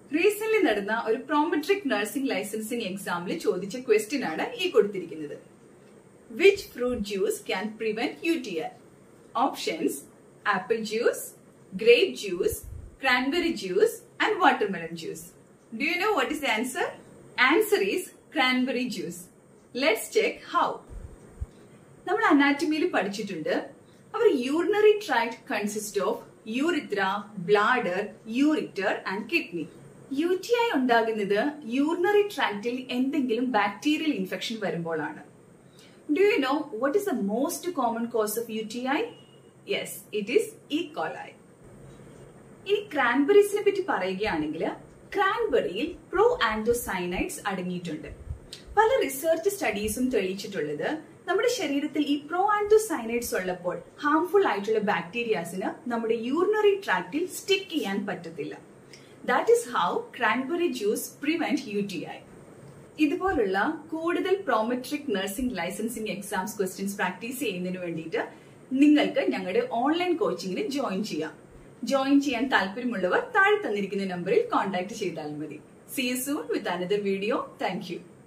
Recent നടന്ന ഒരു Prometric nursing licensing എക്സാമിൽ ചോദിച്ച ക്വസ്റ്റ്യൻ ആണ് ഈ കൊടുത്തിരിക്കുന്നത് which fruit juice can prevent U T I options apple juice grape juice cranberry juice and watermelon juice. Do you know what is the answer? Answer is cranberry juice. Let's check how. നമ്മൾ അനാറ്റമിയിൽ പഠിച്ചിട്ടുണ്ട് അവർ urinary tract consist of urethra bladder ureter and kidney U T I ഉണ്ടാകുന്നത് urinary ട്രാക്റ്റിൽ എന്തെങ്കിലും bacterial infection വരുമ്പോഴാണ് do you know what is the most common cause of U T I yes it is E coli ഇനി ക്രാൻബെറീസിനെ പറ്റി പറയുകയാണെങ്കിൽ ക്രാൻബെറിയിൽ pro ആൻഡോസൈനൈഡ്സ് അടങ്ങിയിട്ടുണ്ട് പല research സ്റ്റഡീസും തെളിയിച്ചിട്ടുള്ളത് നമ്മുടെ ശരീരത്തിൽ ഈ പ്രോ ആൻഡോസൈനൈഡ്സ് ഉള്ളപ്പോൾ ഹാംഫുൾ ആയിട്ടുള്ള ബാക്ടീരിയാസിന് നമ്മുടെ യൂറിനറി ട്രാക്റ്റിൽ സ്റ്റിക്ക് ചെയ്യാൻ പറ്റത്തില്ല that is how cranberry juice prevent U T I ഇതുപോലുള്ള കൂടുതൽ Prometric nursing licensing exams questions practice ചെയ്യുന്നതിന് വേണ്ടിയിട്ട് നിങ്ങൾക്ക് ഞങ്ങളുടെ ഓൺലൈൻ കോച്ചിങ്ങിന് ജോയിൻ ചെയ്യാം ജോയിൻ ചെയ്യാൻ താല്പര്യമുള്ളവർ താഴെ തന്നിരിക്കുന്ന നമ്പറിൽ കോൺടാക്ട് ചെയ്താൽ മതി see you soon with another video thank U